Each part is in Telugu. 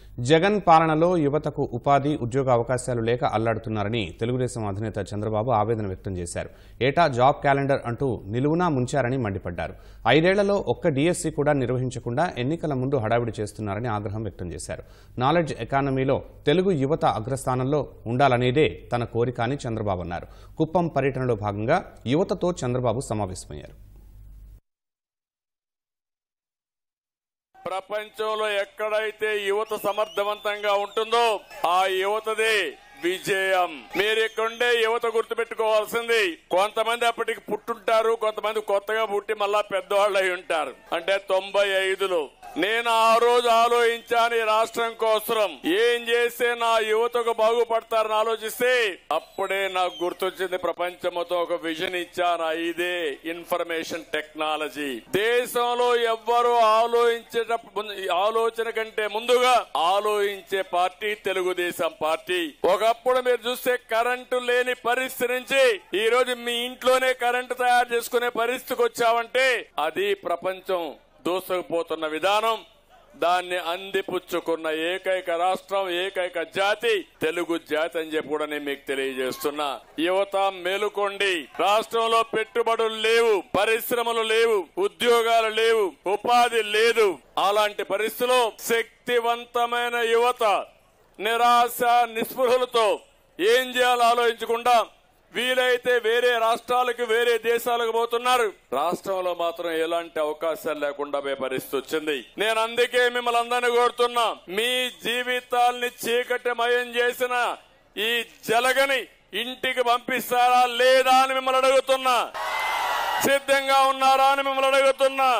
జగన్ పాలనలో యువతకు ఉపాధి ఉద్యోగ అవకాశాలు లేక అల్లాడుతున్నారని తెలుగుదేశం అధినేత చంద్రబాబు ఆవేదన వ్యక్తం చేశారు ఏటా జాబ్ క్యాలెండర్ అంటూ నిలువునా ముంచారని మండిపడ్డారు ఐదేళ్లలో ఒక్క డీఎస్సీ కూడా నిర్వహించకుండా ఎన్నికల ముందు హడావిడి చేస్తున్నారని ఆగ్రహం వ్యక్తం చేశారు నాలెడ్జ్ ఎకానమీలో తెలుగు యువత అగ్రస్థానంలో ఉండాలనేదే తన కోరిక అని చంద్రబాబు అన్నారు కుప్పం పర్యటనలో భాగంగా యువతతో చంద్రబాబు సమావేశమయ్యారు ప్రపంచంలో ఎక్కడైతే యువత సమర్థవంతంగా ఉంటుందో ఆ యువతది విజయం మీరు ఇక్కడుండే యువత గుర్తుపెట్టుకోవాల్సింది కొంతమంది అప్పటికి పుట్టుంటారు కొంతమంది కొత్తగా పుట్టి మళ్ళా పెద్దవాళ్ళు అయి ఉంటారు అంటే తొంభై ఐదులో నేను ఆ రోజు ఆలోచించాను ఈ రాష్ట్రం కోసం ఏం చేస్తే నా యువతకు బాగుపడతారని ఆలోచిస్తే అప్పుడే నాకు గుర్తొచ్చింది ప్రపంచం మొత్తం ఒక విజన్ ఇచ్చాను ఇదే ఇన్ఫర్మేషన్ టెక్నాలజీ దేశంలో ఎవ్వరూ ఆలోచించేటప్పుడు ఆలోచన కంటే ముందుగా ఆలోచించే పార్టీ తెలుగుదేశం పార్టీ ఒకప్పుడు మీరు చూస్తే కరెంటు లేని పరిస్థితి నుంచి ఈ రోజు మీ ఇంట్లోనే కరెంటు తయారు చేసుకునే పరిస్థితికి వచ్చామంటే అది ప్రపంచం దూసుకుపోతున్న విధానం దాన్ని అందిపుచ్చుకున్న ఏకైక రాష్ట్రం ఏకైక జాతి తెలుగు జాతి అని చెప్పి కూడా నేను మీకు తెలియజేస్తున్నా యువత మేలుకోండి రాష్ట్రంలో పెట్టుబడులు లేవు పరిశ్రమలు లేవు ఉద్యోగాలు లేవు ఉపాధి లేదు అలాంటి పరిస్థితిలో శక్తివంతమైన యువత నిరాశ నిస్పృహలతో ఏం చేయాలో ఆలోచించకుండా వీలైతే వేరే రాష్ట్రాలకు వేరే దేశాలకు పోతున్నారు రాష్ట్రంలో మాత్రం ఎలాంటి అవకాశాలు లేకుండా పోయే పరిస్థితి వచ్చింది నేను అందుకే మిమ్మల్ని అందరినీ కోరుతున్నా మీ జీవితాల్ని చీకటిమయం చేసిన ఈ జలగని ఇంటికి పంపిస్తారా లేదా అని మిమ్మల్ని అడుగుతున్నా సిద్ధంగా ఉన్నారా అని మిమ్మల్ని అడుగుతున్నా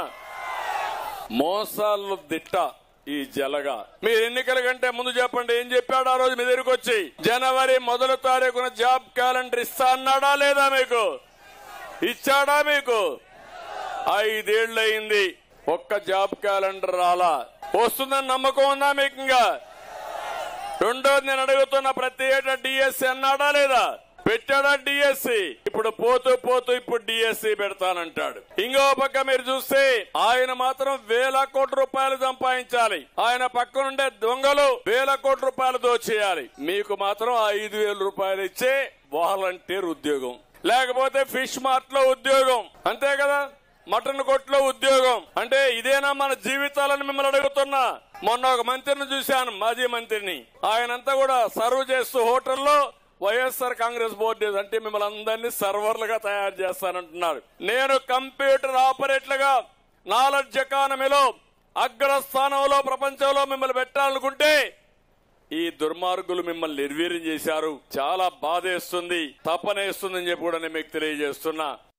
మోసాలు దిట్ట ఈ జలగా మీరు ఎన్నికల కంటే ముందు చెప్పండి ఏం చెప్పాడు ఆ రోజు మీ దగ్గరికి వచ్చి జనవరి మొదటి తారీఖున జాబ్ క్యాలెండర్ ఇస్తా అన్నాడా లేదా మీకు ఇచ్చాడా మీకు ఐదేళ్లు అయింది ఒక్క జాబ్ క్యాలెండర్ రాలా వస్తుందని నమ్మకం ఉందా మీకు ఇంకా రెండోది నేను అడుగుతున్న ప్రతి ఏటా డిఎస్సి అన్నాడా లేదా పెట్టాడా డిఎస్సి ఇప్పుడు పోతూ పోతూ ఇప్పుడు డిఎస్సి పెడతానంటాడు ఇంకో పక్క మీరు చూస్తే ఆయన మాత్రం వేల కోట్ల రూపాయలు సంపాదించాలి ఆయన పక్కనుండే దొంగలు వేల కోట్ల రూపాయలు దోచేయాలి మీకు మాత్రం ఐదు వేల రూపాయలు ఇచ్చే వాలంటీర్ ఉద్యోగం లేకపోతే ఫిష్ మార్ట్ లో ఉద్యోగం అంతే కదా మటన్ కొట్లో ఉద్యోగం అంటే ఇదేనా మన జీవితాలని మిమ్మల్ని అడుగుతున్నా మొన్న ఒక మంత్రిని చూశాను మాజీ మంత్రిని ఆయనంతా కూడా సర్వ్ చేస్తూ హోటల్లో వైఎస్ఆర్ కాంగ్రెస్ బోర్డు అంటే మిమ్మల్ని అందరినీ సర్వర్లుగా తయారు చేస్తానంటున్నారు నేను కంప్యూటర్ ఆపరేటర్లుగా నాలెడ్జ్ ఎకానమీలో అగ్రస్థానంలో ప్రపంచంలో మిమ్మల్ని పెట్టాలనుకుంటే ఈ దుర్మార్గులు మిమ్మల్ని నిర్వీర్యం చేశారు చాలా బాధేస్తుంది తపనేస్తుందని చెప్పి కూడా నేను మీకు తెలియజేస్తున్నా